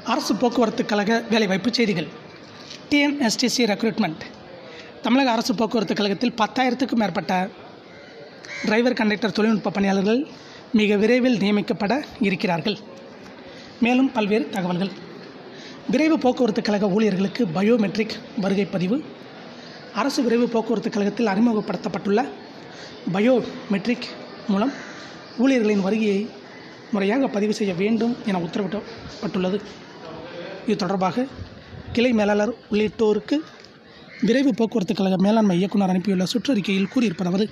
அரசு போக்குவரத்து கழக வேலைவாய்ப்பு செய்திகள் டிஎன்எஸ்டிசி ரெக்ரூட்மெண்ட் தமிழக அரசு போக்குவரத்து கழகத்தில் பத்தாயிரத்துக்கும் மேற்பட்ட டிரைவர் கண்டக்டர் தொழில்நுட்ப பணியாளர்கள் மிக விரைவில் நியமிக்கப்பட இருக்கிறார்கள் மேலும் பல்வேறு தகவல்கள் விரைவு போக்குவரத்து கழக ஊழியர்களுக்கு பயோமெட்ரிக் வருகை பதிவு அரசு விரைவு போக்குவரத்து கழகத்தில் அறிமுகப்படுத்தப்பட்டுள்ள பயோமெட்ரிக் மூலம் ஊழியர்களின் வருகையை முறையாக பதிவு செய்ய வேண்டும் என உத்தரவிடப்பட்டுள்ளது இது தொடர்பாக கிளை மேலாளர் உள்ளிட்டோருக்கு விரைவு போக்குவரத்து கழக மேலாண்மை இயக்குனர் அனுப்பியுள்ள சுற்றறிக்கையில் கூறியிருப்பதாவது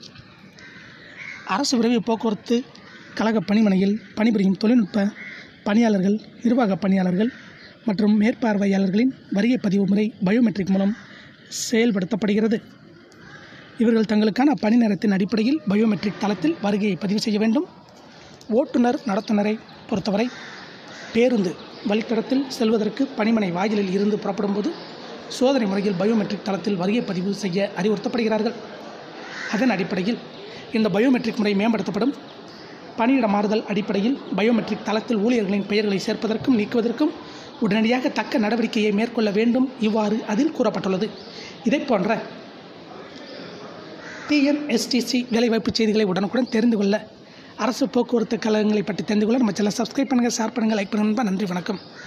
அரசு விரைவு போக்குவரத்து கழக பணிமனையில் பணிபுரியும் தொழில்நுட்ப பணியாளர்கள் நிர்வாக பணியாளர்கள் மற்றும் மேற்பார்வையாளர்களின் வருகை பதிவு முறை பயோமெட்ரிக் மூலம் செயல்படுத்தப்படுகிறது இவர்கள் தங்களுக்கான பணி நேரத்தின் அடிப்படையில் பயோமெட்ரிக் தளத்தில் வருகையை பதிவு செய்ய வேண்டும் ஓட்டுநர் நடத்துனரை பொறுத்தவரை பேருந்து வழித்தடத்தில் செல்வதற்கு பணிமனை வாயிலில் இருந்து புறப்படும்போது சோதனை முறையில் பயோமெட்ரிக் தளத்தில் வருகை பதிவு செய்ய அறிவுறுத்தப்படுகிறார்கள் அதன் அடிப்படையில் இந்த பயோமெட்ரிக் முறை மேம்படுத்தப்படும் பணியிட மாறுதல் அடிப்படையில் பயோமெட்ரிக் தளத்தில் ஊழியர்களின் பெயர்களை சேர்ப்பதற்கும் நீக்குவதற்கும் உடனடியாக தக்க நடவடிக்கையை மேற்கொள்ள வேண்டும் இவ்வாறு அதில் கூறப்பட்டுள்ளது இதைப் போன்ற டிஎன்எஸ்டிசி வேலைவாய்ப்பு செய்திகளை உடனுக்குடன் தெரிந்து கொள்ள அரசு போக்குவரத்து கழகங்களை பற்றி தெரிந்து கொள்ள நம்ம சேனலை சப்ஸ்கிரைப் பண்ணுங்கள் ஷேர் பண்ணுங்கள் லைக் பண்ணுங்கள் நன்றி வணக்கம்